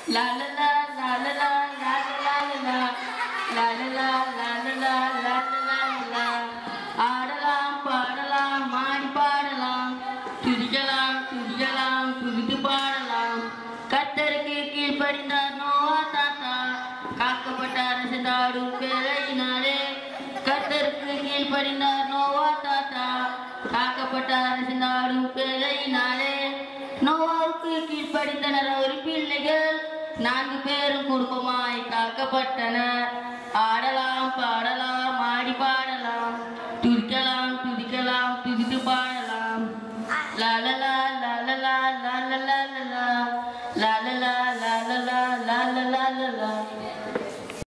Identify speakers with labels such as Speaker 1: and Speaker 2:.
Speaker 1: லா லா லா லா லா லா லா லா லா லா லா லா லா லா லா லா லா ஆடலாம் பாடலாம் மாடி பாடலாம் துதிக்கலாம் துதிக்கலாம் துதித்து பாடலாம் கத்தருக்கு கீழ்ப்படிந்தார் நோவா தாத்தா காக்கப்பட்டார் சென்றாடும் பேரையினாலே கத்தருக்கு கீழ்ப்படிந்தார் நோவா தாத்தா காக்கப்பட்டார் சென்றாடும் பேரையினாலே நோவாவுக்கு கீழ்ப்படிந்தனர் ஒரு பிள்ளைகள் நான்கு பேரும் குடும்பமாய் காக்கப்பட்டனர் ஆடலாம் பாடலாம்